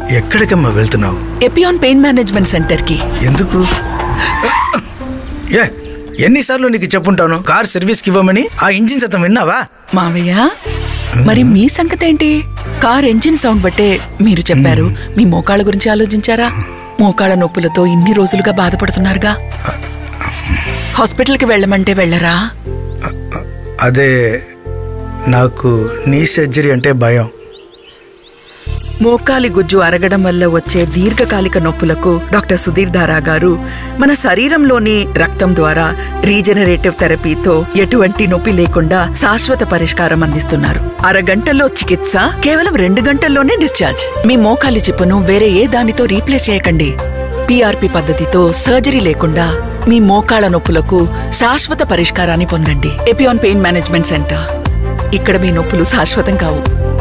ఎక్కడికమ్మా వెళ్తున్నావు Epione pain management centre కి ఎందుకు ఏ ఎన్నిసార్లు నీకు చెప్పుంటాను కార్ సర్వీస్కి ఇవ్వమని ఆ ఇంజిన్ శతం విన్నావా మావయ్య మరి మీ సంగతి ఏంటి కార్ ఎంజిన్ సౌండ్ బట్టే మీరు చెప్పారు మీ మోకాళ్ళ గురించి ఆలోచించారా మోకాళ్ళ నొప్పులతో ఇన్ని రోజులుగా బాధపడుతున్నారుగా హాస్పిటల్కి వెళ్ళమంటే వెళ్ళరా అదే నాకు నీ సర్జరీ అంటే భయం మోకాలి గుజ్జు అరగడం వల్ల వచ్చే దీర్ఘకాలిక నొప్పులకు డాక్టర్ సుధీర్ దారా గారు మన శరీరంలోని రక్తం ద్వారా రీజనరేటివ్ థెరపీతో ఎటువంటి నొప్పి లేకుండా శాశ్వత పరిష్కారం అందిస్తున్నారు అరగంటలో చికిత్స కేవలం రెండు గంటల్లోనే డిశ్చార్జ్ మీ మోకాలి చిప్పును వేరే ఏ దానితో రీప్లేస్ చేయకండి పీఆర్పీ పద్ధతితో సర్జరీ లేకుండా మీ మోకాళ్ళ నొప్పులకు శాశ్వత పరిష్కారాన్ని పొందండి ఎపియాన్ పెయిన్ మేనేజ్మెంట్ సెంటర్ ఇక్కడ మీ నొప్పులు శాశ్వతం కావు